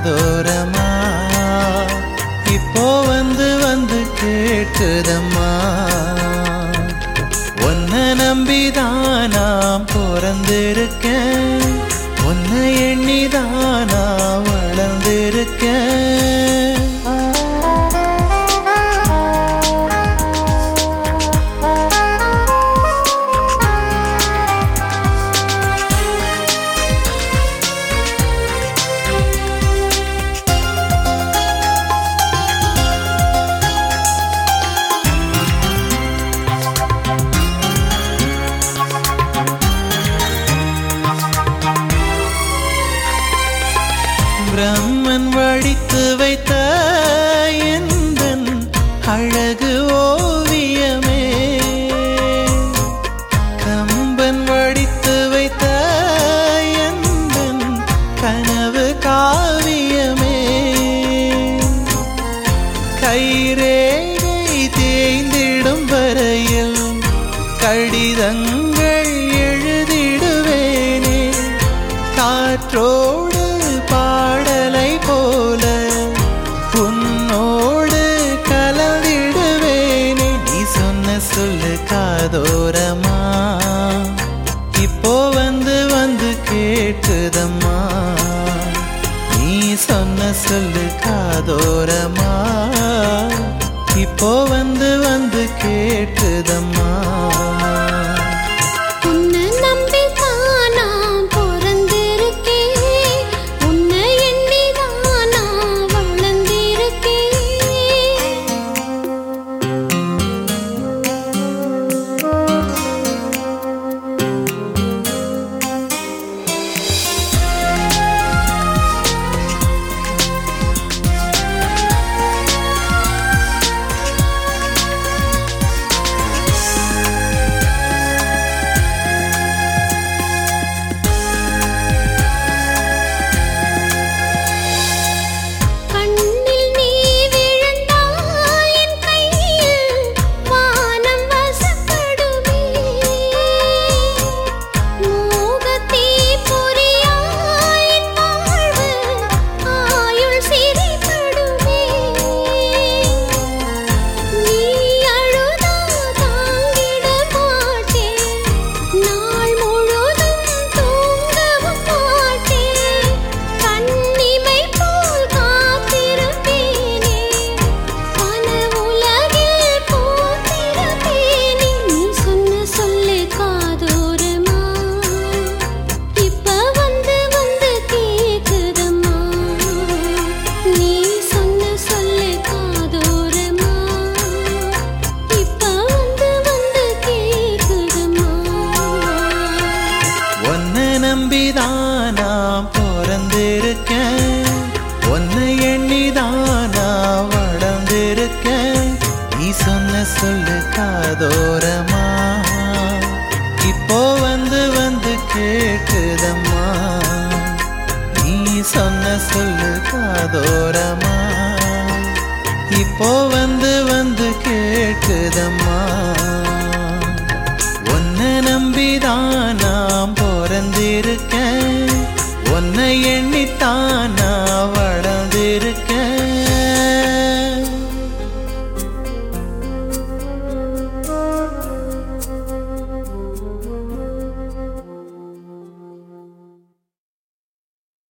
காதோரமா இப்போ வந்து வந்து கேட்குதம்மா உன்னை நம்பிதான் நான் பிறந்திருக்கேன் உன்னை எண்ணிதான் நான் வளர்ந்திருக்கேன் பிரம்மன் வடித்து வைத்த எந்தன் அழகு ஓவியமே கம்பன் வடித்து வைத்த எந்தன் கனவு காவியமே கைரேகை தேய்ந்திடும் வரையில் கடிதங்கள் எழுதிடுவேனே காற்றோடு பாடலை போல உன்னோடு கலந்திடுவேனே நீ சொன்ன சொல்லு காதோரமா இப்போ வந்து வந்து கேட்குதம்மா நீ சொன்ன சொல்லு காதோரமா இப்போ வந்து வந்து கேட்குதம்மா உன்னை நம்பித்தான் நான் பிறந்திருக்கேன். உன்னை எண்ணிதான் நான் வளர்ந்திருக்கேன். கண்ணில் நீ விழுந்தாய் என் கையில் வானம் வசப்படுமே மோகத்தீ பொறியாய் என் வாழ்வு ஆயுள் சிறைப்படுமே நீ அழுதா தாங்கிட மாட்டேன் நாள் முழுதும் தூங்கவும் மாட்டேன் கண்ணிமை போல் காத்திருப்பேனே பல உலகில் போத்திருப்பேனே நீ சொன்ன சொல்லு காதோரமா இப்ப வந்து வந்து கேக்குதம்மா நீ சொன்ன சொல்லு காதோரமா இப்ப வந்து வந்து கேக்குதம்மா உன்னை நம்பிதான் நான் பிறந்திருக்கேன் உன்னை எண்ணிதான் நான் வளர்ந்திருக்கேன் நீ சொன்ன சொல்லு காதோரமா இப்போ வந்து வந்து கேட்குதம்மா நீ சொன்ன சொல்லு காதோரமா இப்போ வந்து வந்து கேட்குதம்மா உன்னை நம்பிதான்